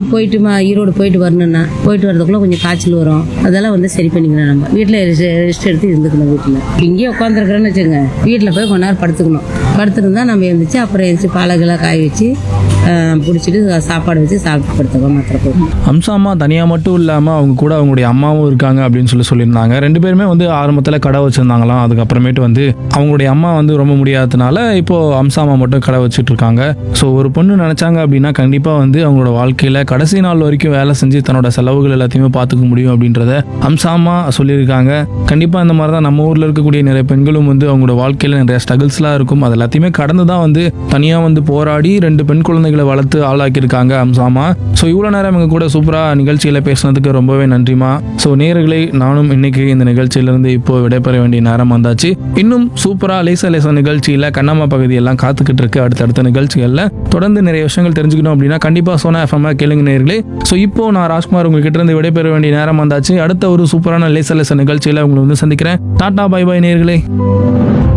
போயிட்டு மா- ஈரோடு போயிட்டு வரணும்னா போயிட்டு வரதுக்குள்ள கொஞ்சம் காய்ச்சல் வரும் அதெல்லாம் வந்து சரி பண்ணிக்கணும் நம்ம வீட்டில் ரெஸ்ட் எடுத்து இருந்துக்கணும் வீட்டில் இங்கேயே உட்காந்துருக்குறோன்னு வச்சுக்கோங்க வீட்டில் போய் கொஞ்ச நேரம் படுத்துக்கணும் படுத்துருந்தா நம்ம எழுந்திரிச்சு அப்புறம் எழுந்திரிச்சு பாலகெல்லாம் காய வச்சு பிடிச்சிட்டு சாப்பாடு வச்சு சாப்பிட்டு படுத்துக்கோ மாத்திரை போட்டு அம்சாமா தனியாக மட்டும் இல்லாமல் அவங்க கூட அவங்களுடைய அம்மாவும் இருக்காங்க அப்படின்னு சொல்லி சொல்லியிருந்தாங்க ரெண்டு பேருமே வந்து ஆரம்பத்தில் கடை வச்சுருந்தாங்களாம் அதுக்கப்புறமேட்டு வந்து அவங்களுடைய அம்மா வந்து ரொம்ப முடியாததுனால இப்போ அம்சாமா மட்டும் கடை வச்சுட்டு இருக்காங்க ஸோ ஒரு பொண்ணு நினச்சாங்க அப்படின்னா கண்டிப்பாக வந்து அவங்களோட வாழ்க்கையில் கடைசி நாள் வரைக்கும் வேலை செஞ்சு தன்னோட செலவுகள் எல்லாத்தையுமே பார்த்துக்க முடியும் அப்படின்றத அம்சாமா சொல்லியிருக்காங்க கண்டிப்பாக இந்த மாதிரி தான் நம்ம ஊரில் இருக்கக்கூடிய நிறைய பெண்களும் வந்து அவங்களோட வாழ்க்கையில் நிறைய ஸ்ட்ரகிள்ஸ்லாம் இருக்கும் அது எல்லாத்தையுமே கடந்து தான் வந்து தனியாக வந்து போராடி ரெண்டு பெண் குழந்தைகளை வளர்த்து ஆளாக்கியிருக்காங்க அம்சாமா ஸோ இவ்வளோ நேரம் எங்கள் கூட சூப்பராக நிகழ்ச்சியில் பேசுனதுக்கு ரொம்பவே நன்றிமா ஸோ நேயர்களே நானும் இன்னைக்கு இந்த நிகழ்ச்சியிலிருந்து இப்போ விடைபெற வேண்டிய நேரம் வந்தாச்சு இன்னும் சூப்பராக லேசா லேசா நிகழ்ச்சியில் கண்ணம்மா பகுதியெல்லாம் காத்துக்கிட்டு இருக்கு அடுத்தடுத்த நிகழ்ச்சிகளில் தொடர்ந்து நிறைய விஷயங்கள் தெரிஞ்சுக்கணும் அப்படின்னா கண்டிப்பாக சோனா எஃப்எம் கேளுங்க நேயர்களே ஸோ இப்போ நான் ராஜ்குமார் உங்ககிட்ட இருந்து விடைபெற வேண்டிய நேரம் வந்தாச்சு அடுத்த ஒரு சூப்பரான லேசா லேசா நிகழ்ச்சியில் உங்களை வந்து சந்திக்கிறேன் டாடா பை பை நேயர்களே